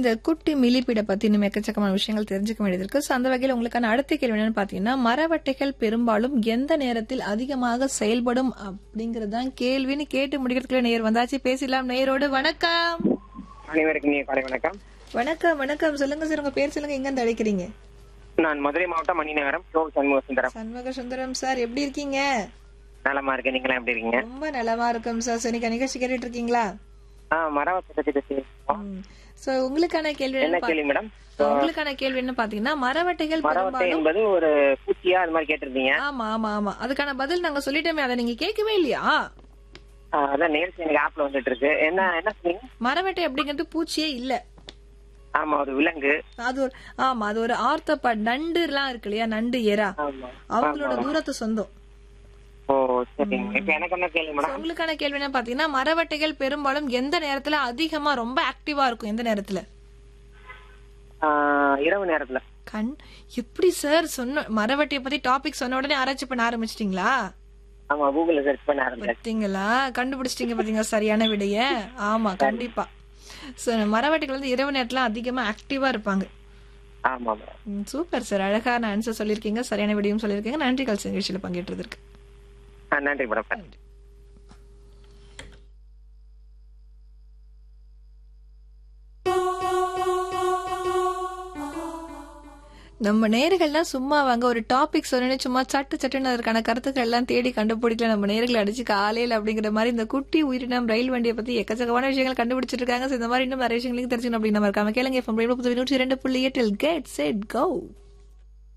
இந்த குட்டி மிலிப்பிட பத்தி இன்னும் எக்கச்சக்கமான விஷயங்கள் தெரிஞ்சுக்க வேண்டியது இருக்கு So, அந்த வகையில் உங்களுக்கான அடுத்த கேள்வி என்னன்னு பாத்தீங்கன்னா மரவட்டைகள் பெரும்பாலும் எந்த நேரத்தில் அதிகமாக செயல்படும் அப்படிங்கறது தான் கேள்வின்னு கேட்டு முடிக்கிறதுக்குள்ள நேர் வந்தாச்சு பேசலாம் நேரோடு வணக்கம் அனைவருக்கும் இனிய காலை வணக்கம் வணக்கம் வணக்கம் சொல்லுங்க சார் உங்க பேர் சொல்லுங்க எங்க இருந்து அழைக்கிறீங்க நான் மதுரை மாவட்டம் மணிநகரம் கோ சண்முக சுந்தரம் சண்முக சுந்தரம் சார் எப்படி இருக்கீங்க நலமா இருக்கேன் நீங்களா எப்படி இருக்கீங்க ரொம்ப நலமா இருக்கும் சார் சரி நிகழ்ச்சி கேட்டுட்டு இருக்கீங்களா ஆ மரவத்தை பத்தி பேசுவோம் சோ உங்களுக்கான கேள்வி என்ன என்னன்னு கேள்வி மேடம் பா- உங்களுக்கான கேள்வி என்ன பாத்தீங்கன்னா மரவட்டைகள் மரவட்டை பெரும்பாலும் என்பது ஒரு பூச்சியா அது மாதிரி கேட்டிருந்தீங்க ஆமா ஆமா ஆமா அதுக்கான பதில் நாங்க சொல்லிட்டோமே அதை நீங்க கேட்கவே இல்லையா ஆ, அதான் நேர்ச்சி எனக்கு ஆப்ல வந்துட்டு இருக்கு என்ன என்ன சொன்னீங்க மரவட்டை அப்படிங்கிறது பூச்சியே இல்ல ஆமா ஒரு விலங்கு அது ஒரு ஆமா அது ஒரு ஆர்த்தப்ப நண்டு எல்லாம் இருக்கு இல்லையா நண்டு எறா ஆமா அவங்களோட தூரத்து சொந்தம் ஓ சரிங்க இப்ப எனக்கு என்ன கேள்வி So, மேடம் உங்களுக்கான கேள்வி என்ன பாத்தீங்கன்னா மரவட்டைகள் பெரும்பாலும் எந்த நேரத்துல அதிகமா ரொம்ப ஆக்டிவா இருக்கும் எந்த நேரத்துல ஆ, இரவு நேரத்துல கண் எப்படி சார் சொன்ன மரவட்டையை பத்தி டாபிக் சொன்ன உடனே ஆராய்ச்சி பண்ண ஆரம்பிச்சிட்டீங்களா ஆமா கூகுள்ல சர்ச் பண்ண ஆரம்பிச்சேன் பாத்தீங்களா கண்டுபிடிச்சிட்டீங்க பாத்தீங்களா சரியான விடைய ஆமா கண்டிப்பா சோ மரவட்டைகள் வந்து இரவு நேரத்துல அதிகமா ஆக்டிவா இருப்பாங்க ஆமா மேடம் ம், சூப்பர் சார் அழகான ஆன்சர் சொல்லியிருக்கீங்க சரியான விடையும் சொல்லியிருக்கீங்க நன்றி கல்சி நிகழ்ச்சியில பங்கேற்றதற்கு ஆ, நன்றி மேடம் நம்ம நேர்கள்லாம் சும்மா வாங்க ஒரு டாபிக் சொன்னு சும்மா சட்டு சட்டுன்னு அதற்கான கருத்துக்கள் எல்லாம் தேடி கண்டுபிடிக்கல நம்ம நேர்களை அடிச்சு காலையில அப்படிங்கிற மாதிரி இந்த குட்டி உயிரினம் ரயில் வண்டியை பத்தி எக்கச்சக்கமான விஷயங்கள் கண்டுபிடிச்சிட்டு இருக்காங்க So, இந்த மாதிரி இன்னும் நிறைய விஷயங்களையும் தெரிஞ்சுக்கணும் அப்படின்னு நம்ம இருக்காம கேளுங்க எஃப்எம் புது நூற்றி இரண்டு புள்ளி எட்டில் கெட் செட் கோ